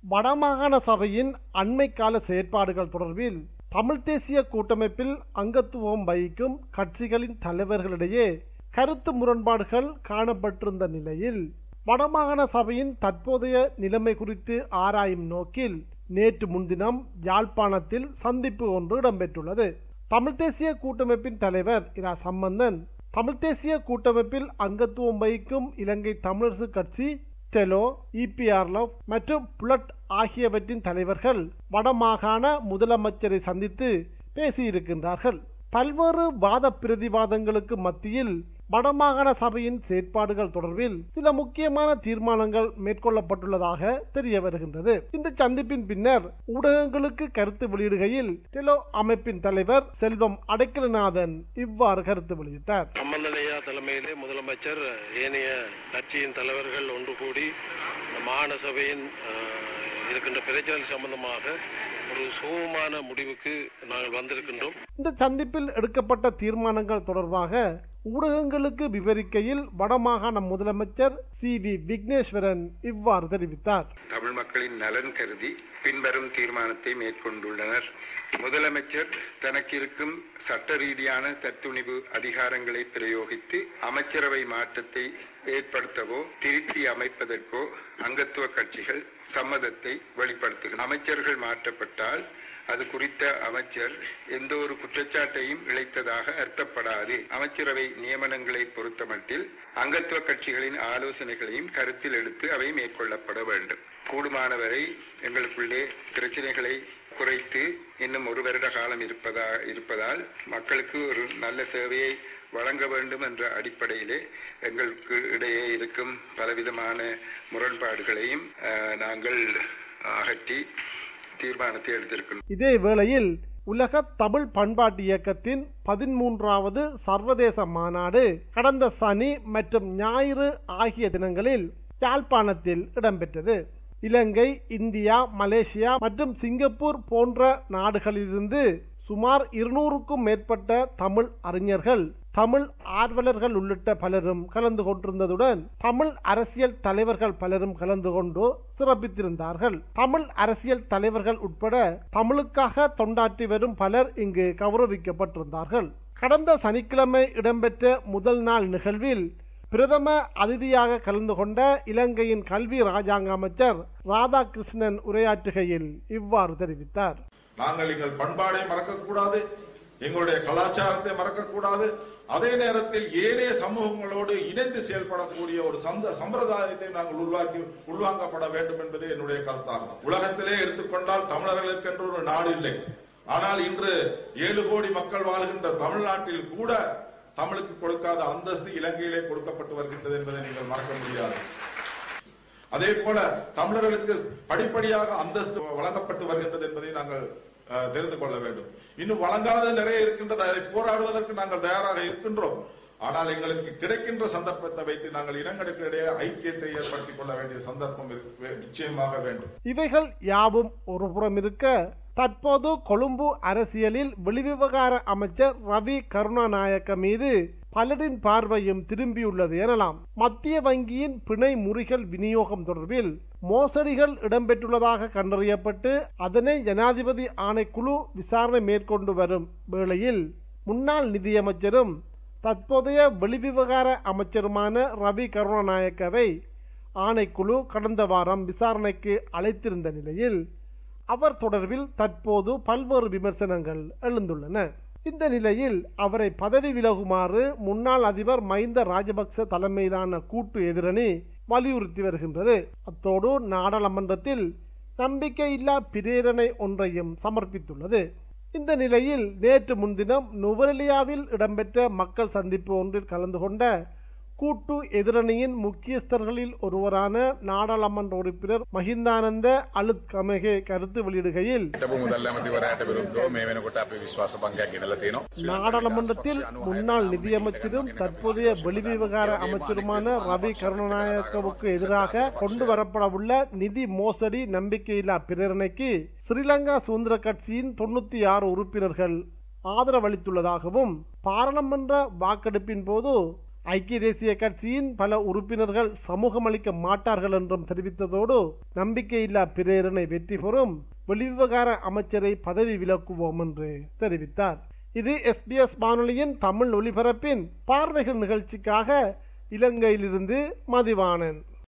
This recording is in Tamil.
வடமாகாண சபையின் அண்மை கால செயற்பாடுகள் தொடர்பில் தமிழ் தேசிய கூட்டமைப்பில் அங்கத்துவம் வகிக்கும் கட்சிகளின் தலைவர்களிடையே கருத்து முரண்பாடுகள் காணப்பட்டிருந்த நிலையில் வடமாகாண சபையின் தற்போதைய நிலைமை குறித்து ஆராயும் நோக்கில் நேற்று முன்தினம் யாழ்ப்பாணத்தில் சந்திப்பு ஒன்று இடம்பெற்றுள்ளது தமிழ் தேசிய கூட்டமைப்பின் தலைவர் இரா சம்பந்தன் தமிழ் தேசிய கூட்டமைப்பில் அங்கத்துவம் வகிக்கும் இலங்கை தமிழரசு கட்சி டெலோ இபிஆர்எஃப் மற்றும் புலட் ஆகியவற்றின் தலைவர்கள் வடமாகாண முதலமைச்சரை சந்தித்து பேசியிருக்கின்றார்கள் பல்வேறு வாத பிரதிவாதங்களுக்கு மத்தியில் வடமாகாண சபையின் செயற்பாடுகள் தொடர்பில் சில முக்கியமான தீர்மானங்கள் மேற்கொள்ளப்பட்டுள்ளதாக தெரிய வருகின்றது இந்த சந்திப்பின் பின்னர் ஊடகங்களுக்கு கருத்து வெளியிடுகையில் டெலோ அமைப்பின் தலைவர் செல்வம் அடைக்கலநாதன் இவ்வாறு கருத்து வெளியிட்டார் சம்பந்தனையா தலைமையிலே முதலமைச்சர் ஏனைய கட்சியின் தலைவர்கள் ஒன்று கூடி மாகாண சபையின் அஹ், இருக்கின்ற பிரச்சனை சம்பந்தமாக ஒரு சுகமான முடிவுக்கு நாங்கள் வந்திருக்கின்றோம் இந்த சந்திப்பில் எடுக்கப்பட்ட தீர்மானங்கள் தொடர்பாக ஊடகங்களுக்கு விவரிக்கையில் வடமாகாண முதலமைச்சர் சி வி விக்னேஸ்வரன் இவ்வாறு தெரிவித்தார் தமிழ் மக்களின் நலன் கருதி பின்வரும் தீர்மானத்தை மேற்கொண்டுள்ளனர் முதலமைச்சர் தனக்கு இருக்கும் சட்ட ரீதியான தத்துணிவு அதிகாரங்களை பிரயோகித்து அமைச்சரவை மாற்றத்தை ஏற்படுத்தவோ திருத்தி அமைப்பதற்கோ அங்கத்துவ கட்சிகள் சம்மதத்தை வெளிப்படுத்துகின்றன அமைச்சர்கள் மாற்றப்பட்டால் அது குறித்த அமைச்சர் எந்த ஒரு குற்றச்சாட்டையும் இழைத்ததாக அர்த்தப்படாது அமைச்சரவை நியமனங்களை பொறுத்தமட்டில் அங்கத்துவ கட்சிகளின் ஆலோசனைகளையும் கருத்தில் எடுத்து அவை மேற்கொள்ளப்பட வேண்டும் கூடுமானவரை எங்களுக்குள்ளே பிரச்சனைகளை குறைத்து இன்னும் ஒரு வருட காலம் இருப்பதா இருப்பதால் மக்களுக்கு ஒரு நல்ல சேவையை வழங்க வேண்டும் என்ற அடிப்படையிலே எங்களுக்கு இடையே இருக்கும் பலவிதமான முரண்பாடுகளையும் அஹ், நாங்கள் அகற்றி தீர்மானத்தை எடுத்திருக்கின்றோம் இதே வேளையில் உலக தமிழ் பண்பாட்டு இயக்கத்தின் பதிமூன்றாவது சர்வதேச மாநாடு கடந்த சனி மற்றும் ஞாயிறு ஆகிய தினங்களில் யாழ்ப்பாணத்தில் இடம்பெற்றது இலங்கை இந்தியா மலேசியா மற்றும் சிங்கப்பூர் போன்ற நாடுகளிலிருந்து சுமார் இருநூறுக்கும் மேற்பட்ட தமிழ் அறிஞர்கள் தமிழ் ஆர்வலர்கள் உள்ளிட்ட பலரும் கலந்து கொண்டிருந்ததுடன் தமிழ் அரசியல் தலைவர்கள் பலரும் கலந்து கொண்டு சிறப்பித்திருந்தார்கள் தமிழ் அரசியல் தலைவர்கள் உட்பட தமிழுக்காக தொண்டாற்றி வரும் பலர் இங்கு கௌரவிக்கப்பட்டிருந்தார்கள் கடந்த சனிக்கிழமை இடம்பெற்ற முதல் நாள் நிகழ்வில் பிரதம அதிதியாக கலந்து கொண்ட இலங்கையின் கல்வி ராஜாங்க அமைச்சர் ராதாகிருஷ்ணன் உரையாற்றுகையில் இவ்வாறு தெரிவித்தார் நாங்கள் எங்கள் பண்பாடை மறக்கக்கூடாது எங்களுடைய கலாச்சாரத்தை மறக்கக்கூடாது அதே நேரத்தில் ஏனைய சமூகங்களோடு இணைந்து செயல்படக்கூடிய ஒரு சந்த சம்பிரதாயத்தை நாங்கள் உருவாக்கி உள்வாங்கப்பட வேண்டும் என்பது என்னுடைய கருத்தாகும் உலகத்திலே எடுத்துக்கொண்டால் தமிழர்களுக்கு என்று ஒரு நாடு இல்லை ஆனால் இன்று ஏழு கோடி மக்கள் வாழ்கின்ற தமிழ்நாட்டில் கூட தமிழுக்கு கொடுக்காத அந்தஸ்து இலங்கையிலே கொடுக்கப்பட்டு வருகின்றது என்பதை நீங்கள் மறக்க முடியாது அதே போல தமிழர்களுக்கு படிப்படியாக அந்தஸ்து வழங்கப்பட்டு வருகின்றது என்பதை நாங்கள் அஹ், தெரிந்து கொள்ள வேண்டும் இன்னும் வழங்காத நிறைய இருக்கின்றது அதை போராடுவதற்கு நாங்கள் தயாராக இருக்கின்றோம் ஆனால் எங்களுக்கு கிடைக்கின்ற சந்தர்ப்பத்தை வைத்து நாங்கள் இனங்களுக்கு இடையே ஐக்கியத்தை ஏற்படுத்திக் கொள்ள வேண்டிய சந்தர்ப்பம் இருக்கு- நிச்சயமாக வேண்டும் இவைகள் யாவும் ஒருபுறம் இருக்க தற்போது கொழும்பு அரசியலில் வெளிவிவகார அமைச்சர் ரவி கருணாநாயக்க மீது பலரின் பார்வையும் திரும்பியுள்ளது எனலாம் மத்திய வங்கியின் பிணை முறிகள் விநியோகம் தொடர்பில் மோசடிகள் இடம்பெற்றுள்ளதாக கண்டறியப்பட்டு அதனை ஜனாதிபதி ஆணைக்குழு விசாரணை மேற்கொண்டு வரும் வேளையில் முன்னாள் நிதியமைச்சரும் தற்போதைய வெளிவிவகார அமைச்சருமான ரவி கருணாநாயக்கவை ஆணைக்குழு கடந்த வாரம் விசாரணைக்கு அழைத்திருந்த நிலையில் அவர் தொடர்பில் தற்போது பல்வேறு விமர்சனங்கள் எழுந்துள்ளன இந்த நிலையில் அவரை பதவி விலகுமாறு முன்னாள் அதிபர் மஹிந்த ராஜபக்ச தலைமையிலான கூட்டு எதிரணி வலியுறுத்தி வருகின்றது அத்தோடு நாடாளுமன்றத்தில் நம்பிக்கையில்லா பிரேரணை ஒன்றையும் சமர்ப்பித்துள்ளது இந்த நிலையில் நேற்று முன்தினம் நுவரெலியாவில் இடம்பெற்ற மக்கள் சந்திப்பு ஒன்றில் கலந்து கொண்ட கூட்டு எதிரணியின் முக்கியஸ்தர்களில் ஒருவரான நாடாளுமன்ற உறுப்பினர் மஹிந்தானந்த அலுத் கமகே கருத்து வெளியிடுகையில் හිටපු මුදල් ඇමතිවරයාට විරුද්ධව මේ වෙනකොට අපි විශ්වාස භංගයක් ගෙනලා තියෙනවා. நாடாளுமன்றத்தில் முன்னாள் நிதியமைச்சரும் தற்போதைய வெளிவிவகார அமைச்சருமான ரவி கருணாநாயக்கவுக்கு எதிராக கொண்டு வரப்படவுள்ள நிதி மோசடி நம்பிக்கையில்லா பிரேரணைக்கு ஸ்ரீலங்கா சுதந்திர கட்சியின் தொண்ணூத்தி ஆறு உறுப்பினர்கள் ஆதரவளித்துள்ளதாகவும் பாராளுமன்ற வாக்கெடுப்பின் போது ஐக்கிய தேசிய கட்சியின் பல உறுப்பினர்கள் சமூகமளிக்க மாட்டார்கள் என்றும் தெரிவித்ததோடு நம்பிக்கையில்லா பிரேரணை வெற்றி பெறும் வெளிவிவகார அமைச்சரை பதவி விலக்குவோம் என்று தெரிவித்தார் இது எஸ்பிஎஸ் வானொலியின் தமிழ் ஒலிபரப்பின் பார்வைகள் நிகழ்ச்சிக்காக இலங்கையிலிருந்து மதிவாணன்